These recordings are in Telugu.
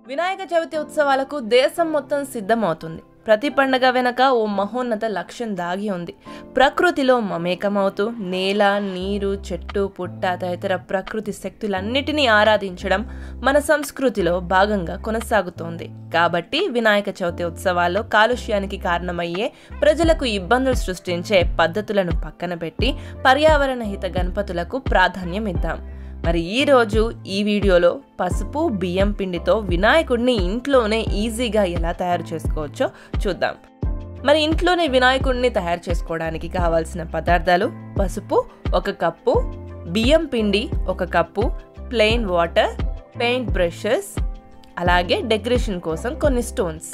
వినాయక చవితి ఉత్సవాలకు దేశం మొత్తం సిద్ధమవుతుంది ప్రతి పండగ వెనక ఓ మహోన్నత లక్ష్యం దాగి ఉంది ప్రకృతిలో మమేకమవుతూ నేల నీరు చెట్టు పుట్ట తదితర ప్రకృతి శక్తులన్నిటినీ ఆరాధించడం మన సంస్కృతిలో భాగంగా కొనసాగుతోంది కాబట్టి వినాయక చవితి ఉత్సవాల్లో కాలుష్యానికి కారణమయ్యే ప్రజలకు ఇబ్బందులు సృష్టించే పద్ధతులను పక్కన పెట్టి పర్యావరణ హిత గణపతులకు ప్రాధాన్యం ఇద్దాం మరి ఈరోజు ఈ వీడియోలో పసుపు బియ్యం పిండితో వినాయకుడిని ఇంట్లోనే ఈజీగా ఎలా తయారు చేసుకోవచ్చో చూద్దాం మరి ఇంట్లోనే వినాయకుడిని తయారు చేసుకోవడానికి కావాల్సిన పదార్థాలు పసుపు ఒక కప్పు బియ్యం పిండి ఒక cup plain water paint brushes అలాగే డెకరేషన్ కోసం కొన్ని స్టోన్స్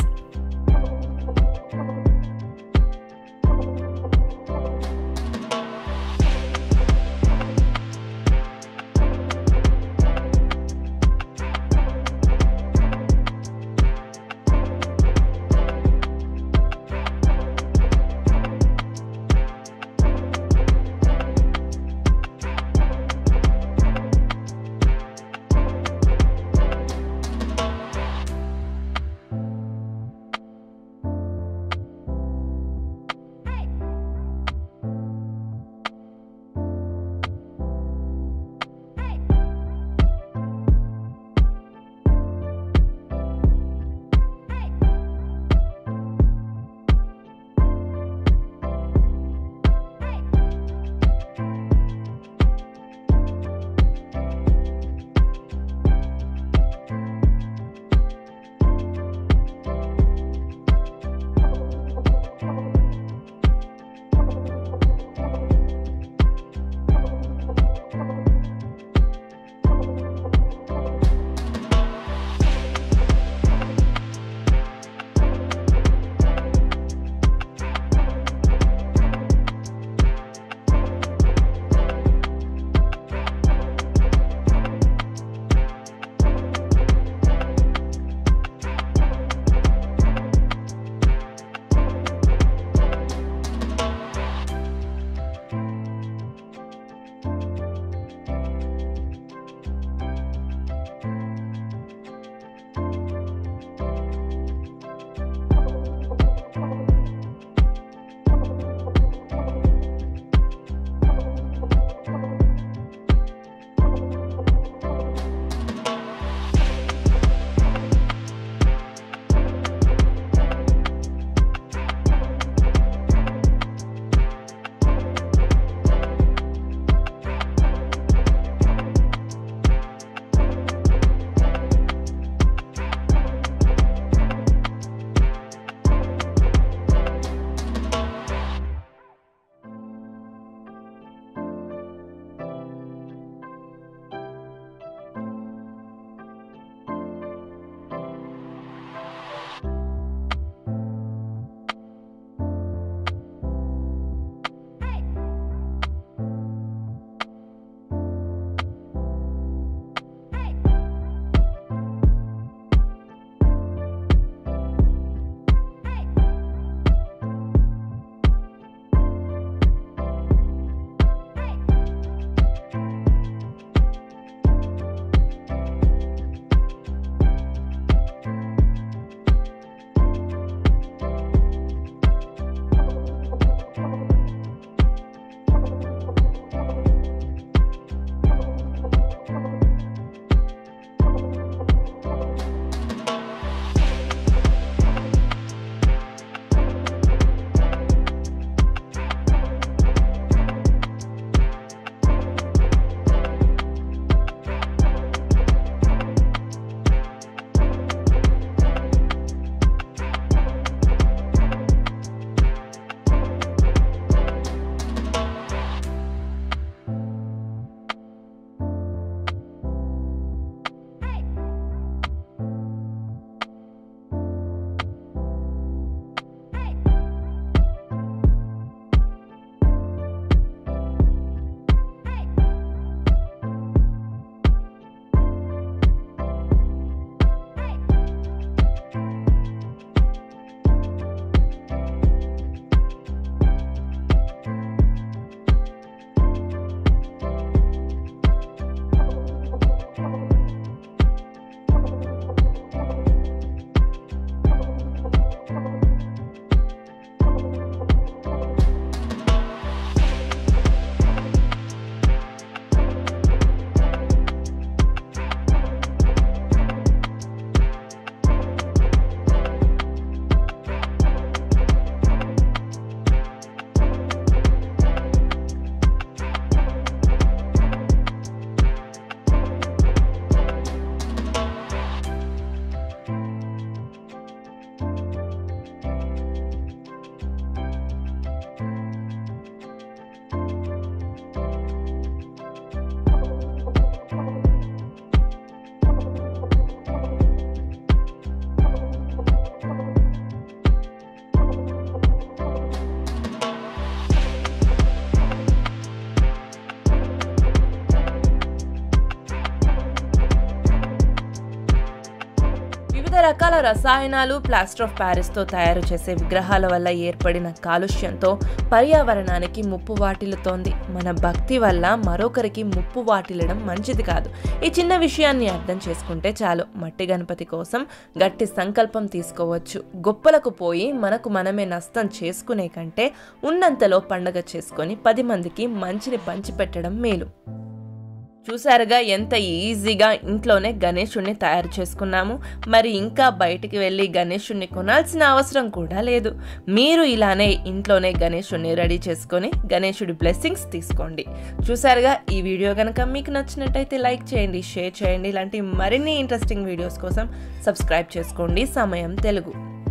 వివిధ రకాల రసాయనాలు ప్లాస్టర్ ఆఫ్ ప్యారిస్తో తయారు చేసే విగ్రహాల వల్ల ఏర్పడిన కాలుష్యంతో పర్యావరణానికి ముప్పు వాటిల్లుతోంది మన భక్తి వల్ల మరొకరికి ముప్పు వాటిల్లడం మంచిది కాదు ఈ చిన్న విషయాన్ని అర్థం చేసుకుంటే చాలు మట్టి గణపతి కోసం గట్టి సంకల్పం తీసుకోవచ్చు గొప్పలకు పోయి మనకు మనమే నష్టం చేసుకునే కంటే ఉన్నంతలో పండగ చేసుకొని పది మందికి మంచిని పంచిపెట్టడం మేలు చూసారుగా ఎంత ఈజీగా ఇంట్లోనే గణేషుణ్ణి తయారు చేసుకున్నాము మరి ఇంకా బయటికి వెళ్ళి గణేషుణ్ణి కొనాల్సిన అవసరం కూడా లేదు మీరు ఇలానే ఇంట్లోనే గణేషుణ్ణి రెడీ చేసుకొని గణేషుడి బ్లెస్సింగ్స్ తీసుకోండి చూసారుగా ఈ వీడియో కనుక మీకు నచ్చినట్టయితే లైక్ చేయండి షేర్ చేయండి ఇలాంటి మరిన్ని ఇంట్రెస్టింగ్ వీడియోస్ కోసం సబ్స్క్రైబ్ చేసుకోండి సమయం తెలుగు